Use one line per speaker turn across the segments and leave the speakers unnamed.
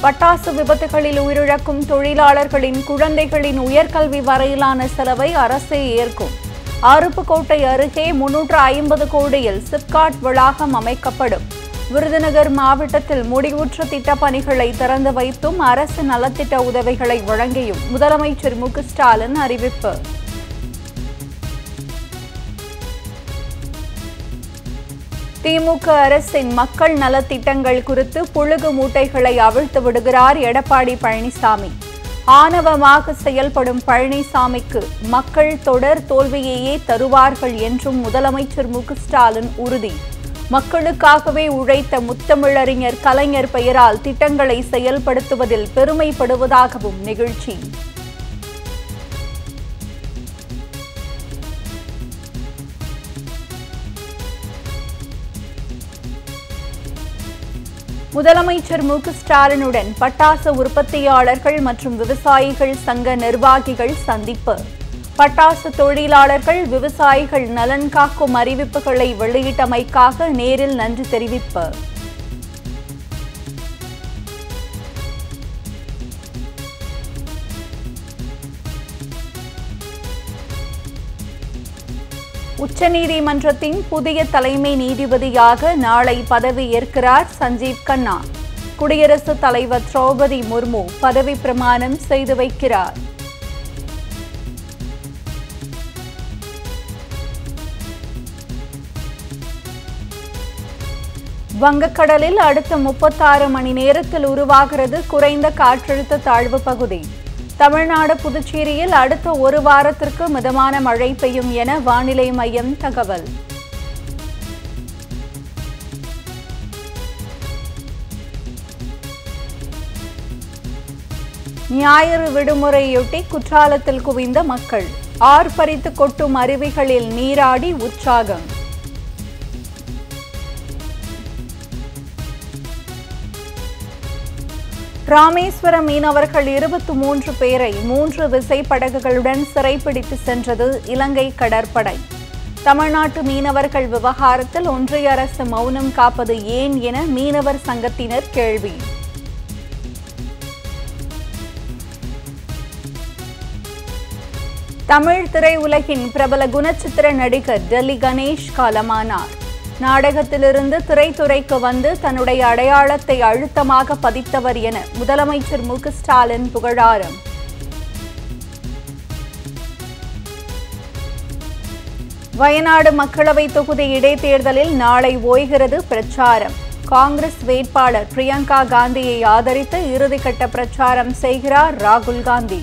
பட்டாசு விபத்துகளில் உயிரிழக்கும் தொழிலாளர்களின் குழந்தைகளின் உயர்கல்வி வரையிலான செலவை அரசே ஏற்கும் அருப்புக்கோட்டை அருகே முன்னூற்று ஐம்பது கோடியில் சிப்காட் வளாகம் அமைக்கப்படும் விருதுநகர் மாவட்டத்தில் முடிவுற்ற திட்டப் பணிகளை திறந்து வைத்தும் அரசு நலத்திட்ட உதவிகளை வழங்கியும் முதலமைச்சர் மு க ஸ்டாலின் அறிவிப்பு திமுக அரசின் மக்கள் நலத்திட்டங்கள் குறித்து புழுகு மூட்டைகளை அவிழ்த்து விடுகிறார் எடப்பாடி பழனிசாமி ஆணவமாக செயல்படும் பழனிசாமிக்கு மக்கள் தொடர் தோல்வியையே தருவார்கள் என்றும் முதலமைச்சர் மு க ஸ்டாலின் உறுதி மக்களுக்காகவே உழைத்த முத்தமிழறிஞர் கலைஞர் பெயரால் திட்டங்களை செயல்படுத்துவதில் பெருமைப்படுவதாகவும் நிகழ்ச்சி முதலமைச்சர் மு க ஸ்டாலினுடன் பட்டாசு உற்பத்தியாளர்கள் மற்றும் விவசாயிகள் சங்க நிர்வாகிகள் சந்திப்பு பட்டாசு தொழிலாளர்கள் விவசாயிகள் நலன் காக்கும் அறிவிப்புகளை வெளியிட்டமைக்காக நேரில் நன்றி தெரிவிப்பு உச்சநீதிமன்றத்தின் புதிய தலைமை நீதிபதியாக நாளை பதவியேற்கிறார் சஞ்சீவ் கண்ணா குடியரசுத் தலைவர் திரௌபதி முர்மு பதவி பிரமாணம் செய்து வைக்கிறார் வங்கக்கடலில் அடுத்த முப்பத்தாறு மணி நேரத்தில் உருவாகிறது குறைந்த காற்றழுத்த தாழ்வு பகுதி தமிழ்நாடு புதுச்சேரியில் அடுத்த ஒரு வாரத்திற்கு மிதமான மழை பெய்யும் என வானிலை மையம் தகவல் ஞாயிறு விடுமுறையொட்டி குற்றாலத்தில் குவிந்த மக்கள் ஆர்ப்பரித்து கொட்டும் அருவிகளில் நீராடி உற்சாகம் ராமேஸ்வரம் மீனவர்கள் இருபத்தி மூன்று பேரை மூன்று விசைப்படகுகளுடன் சிறைப்பிடித்து சென்றது இலங்கை கடற்படை தமிழ்நாட்டு மீனவர்கள் விவகாரத்தில் ஒன்றிய அரசு மௌனம் காப்பது ஏன் என மீனவர் சங்கத்தினர் கேள்வி தமிழ் திரையுலகின் பிரபல குணச்சித்திர நடிகர் டெல்லி கணேஷ் காலமானார் நாடகத்திலிருந்து திரைத்துறைக்கு வந்து தன்னுடைய அடையாளத்தை அழுத்தமாக பதித்தவர் என முதலமைச்சர் மு க ஸ்டாலின் புகழாரம் வயநாடு மக்களவை தொகுதி இடைத்தேர்தலில் நாளை ஓய்கிறது பிரச்சாரம் காங்கிரஸ் வேட்பாளர் பிரியங்கா காந்தியை ஆதரித்து இறுதிக்கட்ட பிரச்சாரம் செய்கிறார் ராகுல் காந்தி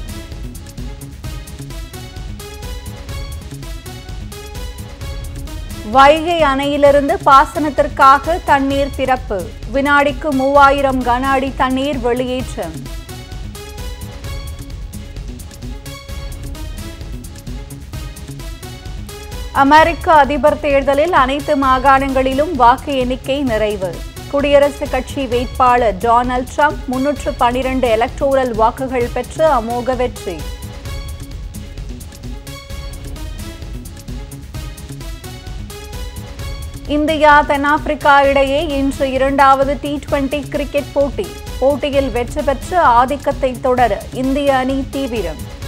வைகை அணையிலிருந்து பாசனத்திற்காக தண்ணீர் திறப்பு வினாடிக்கு மூவாயிரம் கன அடி தண்ணீர் வெளியேற்றம் அமெரிக்க அதிபர் தேர்தலில் அனைத்து மாகாணங்களிலும் வாக்கு எண்ணிக்கை நிறைவு குடியரசுக் கட்சி வேட்பாளர் டொனால்ட் ட்ரம்ப் முன்னூற்று பனிரெண்டு எலக்டோரல் வாக்குகள் பெற்று அமோக வெற்றி இந்தியா தென்னாப்பிரிக்கா இடையே இன்று இரண்டாவது டி டுவெண்டி கிரிக்கெட் போட்டி போட்டியில் வெற்றி பெற்று ஆதிக்கத்தை தொடர இந்திய அணி தீவிரம்